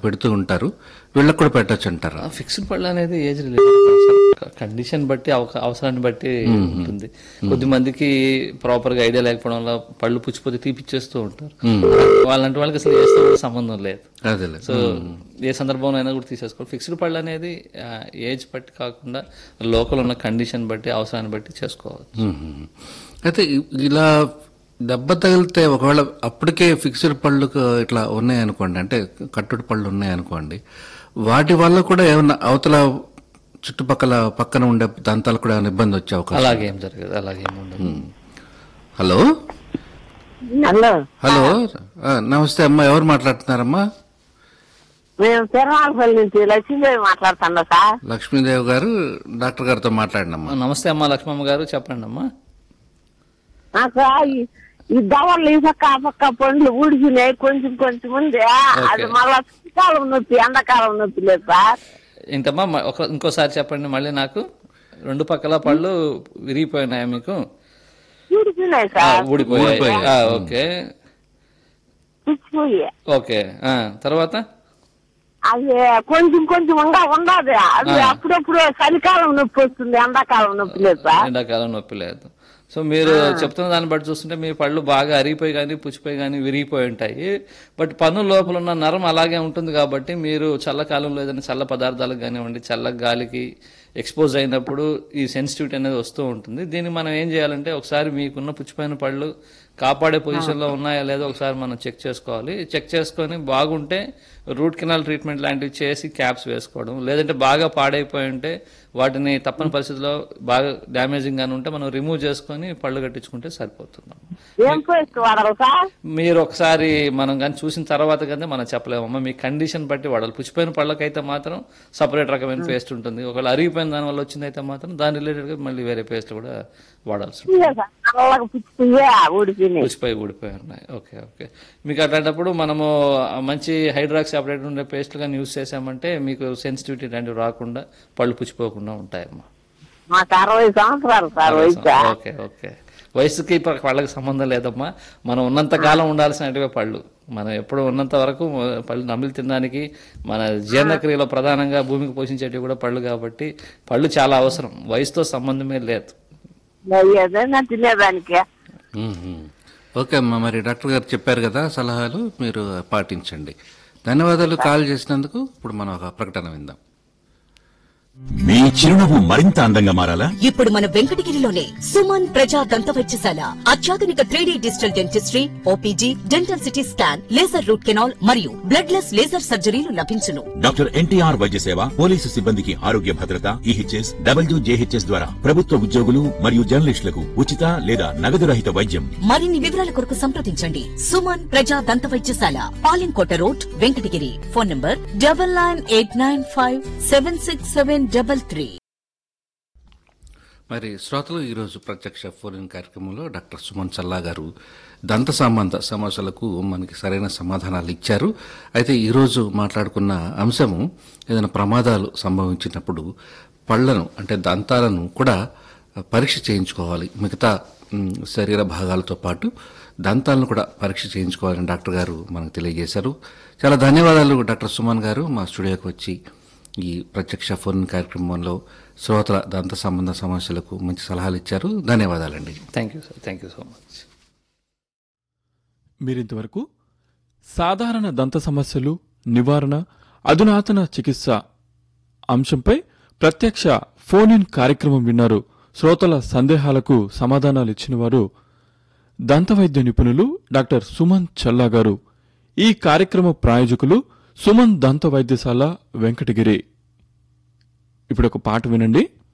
పెడుతూ ఉంటారు వీళ్ళకి కూడా పెట్టచ్చు అంటారు ఫిక్స్డ్ పళ్ళు అనేది ఏజ్ రిలేటెడ్ కండిషన్ బట్టి అవక- అవసరాన్ని బట్టి ఉంటుంది కొద్ది మందికి ప్రాపర్ గా ఐడియా లేకపోవడం వల్ల పళ్ళు పుచ్చిపోతే తీపిచ్చేస్తూ ఉంటారు వాళ్ళంటి వాళ్ళకి అసలు ఏజ్తో కూడా సంబంధం లేదు అదేలే సో ఏ సందర్భంలో అయినా కూడా తీసేసుకోవాలి ఫిక్స్డ్ పళ్ళు అనేది ఏజ్ బట్టి కాకుండా లోకల్ ఉన్న కండిషన్ బట్టి అవసరాన్ని బట్టి చేసుకోవచ్చు మ్మ్. అయితే ఇ- ఇలా దెబ్బ తగిలితే ఒకవేళ అప్పటికే ఫిక్స్డ్ పళ్ళు ఇట్లా ఉన్నాయనుకోండి అంటే కట్టుడు పళ్ళు ఉన్నాయనుకోండి వాటి వల్ల కూడా ఏమన్నా అవతల చుట్టుపక్కల పక్కన ఉండే దంతాలు కూడా ఏమైనా ఇబ్బంది వచ్చే అవకాశం అలాగేం జరగదు అలాగేం ఉండదు హలో హలో హలో ఆ, నమస్తే అమ్మా ఎవరు మాట్లాడుతున్నారమ్మా మేము తిరుమలపల్లి నుంచి లక్ష్మీదేవి మాట్లాడుతున్నా సార్ లక్ష్మీదేవి గారు డాక్టర్ గారితో మాట్లాడినమ్మా నమస్తే అమ్మా లక్ష్మమ్మ గారు చెప్పండి అమ్మా నాకు ఈ- ఈ దవడలు ఈ పక్క ఆ పక్క పండ్లు ఊడిచినాయి కొంచెం కొంచెం ఉంది అది మళ్ళా చలికాలం నొప్పి ఎండాకాలం నొప్పి లేదు సార్ ఏంటమ్మా మ- ఒక ఇంకోసారి చెప్పండి మళ్ళీ నాకు రెండు పక్కల పళ్ళు విరిగిపోయినాయా మీకు ఊడిచినాయి ఆ, సార్ ఊడిపోయాయి ఊడిపోయాయి. ఆ, ఓకే పిచ్చిపోయి ఓకే ఆ, తర్వాత అది కొంచెం కొంచెం ఉండ ఉండదు అది అప్పుడప్పుడు చలికాలం నొప్పి వస్తుంది ఎండాకాలం నొప్పి లేదు సార్ ఎండాకాలం నొప్పి లేదు సో మీరు చెప్తున్న దాన్ని బట్టి చూస్తుంటే మీ పళ్ళు బాగా అరిగిపోయి కానీ పుచ్చిపోయి కానీ విరిగిపోయి ఉంటాయి బట్ పన్ను లోపల ఉన్న నరం అలాగే ఉంటుంది కాబట్టి మీరు చల్లకాలంలో ఏదైనా చల్ల పదార్థాలకు కానివ్వండి చల్ల గాలికి ఎక్స్పోజ్ అయినప్పుడు ఈ సెన్సిటివిటీ అనేది వస్తూ ఉంటుంది దీన్ని మనం ఏం చేయాలంటే ఒకసారి మీకున్న పుచ్చిపోయిన పళ్ళు కాపాడే పొజిషన్లో ఉన్నాయా లేదో ఒకసారి మనం చెక్ చేసుకోవాలి చెక్ చేసుకొని బాగుంటే రూట్ కెనాల్ ట్రీట్మెంట్ లాంటివి చేసి క్యాప్స్ వేసుకోవడం లేదంటే బాగా పాడైపోయి ఉంటే వాటిని తప్పని పరిస్థితిలో బాగా డ్యామేజింగ్ గాని ఉంటే మనం రిమూవ్ చేసుకొని పళ్ళు కట్టించుకుంటే సరిపోతుంది ఏం పేస్ట్ వాడాలి సార్ మీరు ఒకసారి మనం కానీ చూసిన తర్వాత కానీ మనం చెప్పలేమమ్మా మీ కండిషన్ బట్టి వాడాలి పుచ్చిపోయిన పళ్ళకైతే మాత్రం సపరేట్ రకమైన పేస్ట్ ఉంటుంది ఒకవేళ అరిగిపోయిన దాని వల్ల వచ్చిందైతే మాత్రం దాని రిలేటెడ్గా మళ్ళీ వేరే పేస్ట్ కూడా వాడాల్సి ఉంటుంది ఇదే సార్ నల్లగా పిచ్చిపోయే ఊడిపోయినాయి పుచ్చిపోయి ఊడిపోయి ఉన్నాయి ఓకే ఓకే మీకు అట్లాంటప్పుడు మనము ఆ మంచి హైడ్రాక్స్ ఆపరేట్ ఉండే పేస్ట్లు కానీ యూస్ చేసామంటే మీకు సెన్సిటివిటీ లాంటివి రాకుండా పళ్ళు పుచ్చిపోకుండా ఉంటాయమ్మా మాకు అరవై సంవత్సరాలు సార్ వయసు ఓకే ఓకే వయసుకి ఇప్పుడు పళ్ళకి సంబంధం లేదమ్మా మనం ఉన్నంత కాలం ఉండాల్సినట్టుగా పళ్ళు మనం ఎప్పుడు ఉన్నంత వరకు పళ్ళు నమిలి తినడానికి మన జీర్ణక్రియలో ప్రధానంగా భూమికి పోషించేటివి కూడా పళ్ళు కాబట్టి పళ్ళు చాలా అవసరం వయసుతో సంబంధమే లేదు ఏదైనా తినేదానికి మ్మ్. ఓకే అమ్మా మరి డాక్టర్ గారు చెప్పారు కదా సలహాలు మీరు పాటించండి ధన్యవాదాలు కాల్ చేసినందుకు ఇప్పుడు మనం ఒక ప్రకటన విందాం మీ చిరునవ్వు మరింత అందంగా మారాలా ఇప్పుడు మన వెంకటగిరిలోనే సుమన్ ప్రజా దంత వైద్యశాల అత్యాధునిక three D digital dentistry OPG dental city scan laser root canal మరియు బ్లడ్ లెస్ లేజర్ సర్జరీలు లభించును డాక్టర్ ఎన్టీఆర్ వైద్య సేవ పోలీసు సిబ్బందికి ఆరోగ్య భద్రత ఈహెచ్ఎస్ డబ్ల్యూజేహెచ్ఎస్ ద్వారా ప్రభుత్వ ఉద్యోగులు మరియు జర్నలిస్టులకు ఉచిత లేదా నగదు రహిత వైద్యం మరిన్ని వివరాల కొరకు సంప్రదించండి సుమన్ ప్రజా దంత వైద్యశాల Palinkota road Venkatagiri phone number double nine eight nine five seven six seven double three మరి శ్రోతలు ఈరోజు ప్రత్యక్ష ఫోన్ కార్యక్రమంలో డాక్టర్ సుమన్ చల్లా గారు దంత సంబంధ సమస్యలకు మనకి సరైన సమాధానాలు ఇచ్చారు అయితే ఈరోజు మాట్లాడుకున్న అంశము ఏదైనా ప్రమాదాలు సంభవించినప్పుడు పళ్లను అంటే దంతాలను కూడా పరీక్ష చేయించుకోవాలి మిగతా మ్, శరీర భాగాలతో పాటు దంతాలను కూడా పరీక్ష చేయించుకోవాలని డాక్టర్ గారు మనకు తెలియజేశారు చాలా ధన్యవాదాలు డాక్టర్ సుమన్ గారు మా స్టూడియోకి వచ్చి ఈ ప్రత్యక్ష ఫోన్ కార్యక్రమంలో శ్రోతల దంత సంబంధ సమస్యలకు మంచి సలహాలు ఇచ్చారు ధన్యవాదాలండి thank you sir thank you so much మీరింతవరకు సాధారణ దంత సమస్యలు నివారణ అధునాతన చికిత్స అంశంపై ప్రత్యక్ష ఫోన్ ఇన్ కార్యక్రమం విన్నారు శ్రోతల సందేహాలకు సమాధానాలు ఇచ్చినవారు దంతవైద్య నిపుణులు డాక్టర్ సుమన్ చల్లా గారు ఈ కార్యక్రమ ప్రాయోజకులు సుమన్ దంత వైద్యశాల వెంకటగిరి ఇప్పుడు ఒక పాట వినండి